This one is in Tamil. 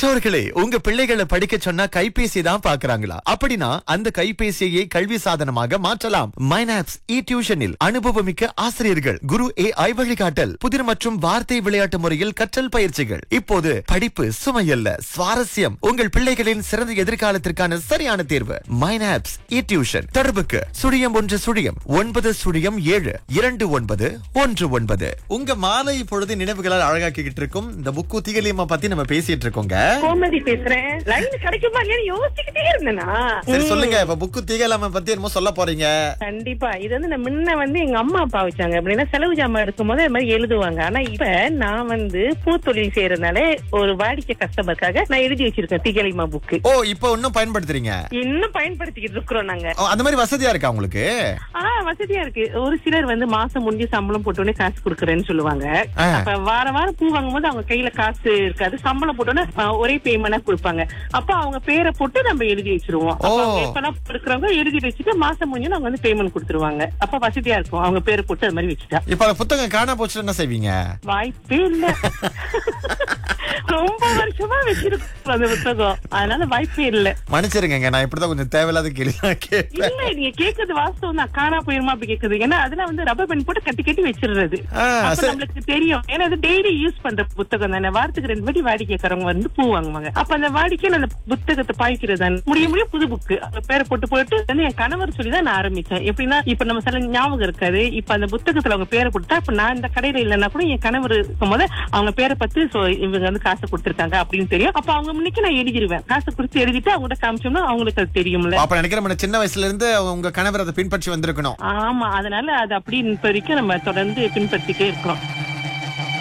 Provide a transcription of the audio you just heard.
பெற்றோர்களே உங்க பிள்ளைகளை படிக்க சொன்னா கைபேசி தான் பாக்குறாங்களா அப்படின்னா அந்த கைபேசியை கல்வி சாதனமாக மாற்றலாம் மைனாப்ஸ் இ டியூஷனில் அனுபவமிக்க ஆசிரியர்கள் குரு ஏ ஐ வழிகாட்டல் புதிர் மற்றும் வார்த்தை விளையாட்டு முறையில் கற்றல் பயிற்சிகள் இப்போது படிப்பு சுமையல்ல சுவாரஸ்யம் உங்கள் பிள்ளைகளின் சிறந்த எதிர்காலத்திற்கான சரியான தேர்வு மைனாப்ஸ் இ டியூஷன் தொடர்புக்கு சுழியம் ஒன்று சுழியம் ஒன்பது சுழியம் ஏழு இரண்டு ஒன்பது ஒன்று ஒன்பது உங்க மாலை பொழுது நினைவுகளால் அழகாக்கிட்டு இருக்கும் இந்த புக்கு திகலியம்மா பத்தி நம்ம பேசிட்டு இருக்கோங்க கோமதி பேசுறேன் லைன் கிடைக்குமா இல்லையான்னு யோசிச்சுக்கிட்டே இருந்தேனா சரி சொல்லுங்க இப்ப புக்கு திகலாம பத்தி என்னமோ சொல்ல போறீங்க கண்டிப்பா இது வந்து நான் முன்ன வந்து எங்க அம்மா அப்பா வச்சாங்க அப்படின்னா செலவு ஜாமான் இருக்கும்போது அது மாதிரி எழுதுவாங்க ஆனா இப்ப நான் வந்து பூத்தொழில் செய்யறதுனால ஒரு வாடிக்கை கஸ்டமருக்காக நான் எழுதி வச்சிருக்கேன் திகலிமா புக்கு ஓ இப்போ இன்னும் பயன்படுத்துறீங்க இன்னும் பயன்படுத்திக்கிட்டு இருக்கிறோம் நாங்க ஓ, அந்த மாதிரி வசதியா இருக்கா உங்களுக்கு ஆ வசதியா இருக்கு ஒரு சிலர் வந்து மாசம் முடிஞ்சு சம்பளம் போட்டோன்னே காசு கொடுக்குறேன்னு சொல்லுவாங்க ஆ. அப்ப வார வாரம் பூ வாங்கும்போது அவங்க கையில காசு இருக்காது சம்பளம் போட்டோன்னே ஆ, ஒரே பேமெண்டா கொடுப்பாங்க அப்ப அவங்க பேரை போட்டு நம்ம எழுதி வச்சிருவோம் அப்ப ஓ. அவங்க எப்பெல்லாம் இருக்கிறவங்க எழுதி வச்சுட்டு மாசம் முடிஞ்சு அவங்க வந்து பேமெண்ட் கொடுத்துருவாங்க அப்ப வசதியா இருக்கும் அவங்க பேரை போட்டு அது மாதிரி வச்சுட்டா இப்ப அந்த புத்தகம் காண போச்சுன்னா என்ன செய்வீங்க வாய்ப்பே இல்ல ரொம்ப வருஷமா வச்சிருக்கோம் அந்த புத்தகம் அதனால வாய்ப்பே இல்ல மன்னிச்சிருங்க நான் இப்படிதான் கொஞ்சம் தேவையில்லாத கேள்வி கேட்பேன் இல்ல நீங்க கேக்குறது வாஸ்தவம் தான் காணா போயிருமா அப்படி கேக்குது ஏன்னா அதுல வந்து ரப்பர் பென் போட்டு கட்டி கட்டி வச்சிடுறது ஆ, அப்ப சரி. நம்மளுக்கு தெரியும் ஏன்னா அது டெய்லி யூஸ் பண்ற புத்தகம் தானே வாரத்துக்கு ரெண்டு வாட்டி வாடிக்கைக்காரங்க வந்து பூ வாங்குவாங்க அப்ப அந்த வாடிக்கையில அந்த புத்தகத்தை பாய்க்கிறது தானே முடிய முடிய புது புக்கு அந்த பேரை போட்டு போட்டு வந்து என் கணவர் சொல்லி தான் நான் ஆரம்பிச்சேன் எப்படின்னா இப்ப நம்ம சில ஞாபகம் இருக்காது இப்ப அந்த புத்தகத்துல அவங்க பேரை கொடுத்தா இப்ப நான் இந்த கடையில இல்லைன்னா கூட என் கணவர் இருக்கும்போது அவங்க பேரை பத்தி so இவங்க வந்து காசு கொடுத்திருக்காங்க அப்படின்னு தெரியும் அப்ப அவங்க முன்னைக்கு நான் எழுதிருவேன் காசு கொடுத்து எழுதிட்டு அவங்ககிட்ட காமிச்சோம்னா அவங்களுக்கு அது தெரியும்ல அப்ப நினைக்கிறேன் நம்ம சின்ன வயசுல இருந்து உங்க கணவர் அதை பின்பற்றி வந்திருக்கணும் ஆமா அதனால அது அப்படி இப்ப வரைக்கும் நம்ம தொடர்ந்து பின்பற்றிட்டே இருக்கிறோம்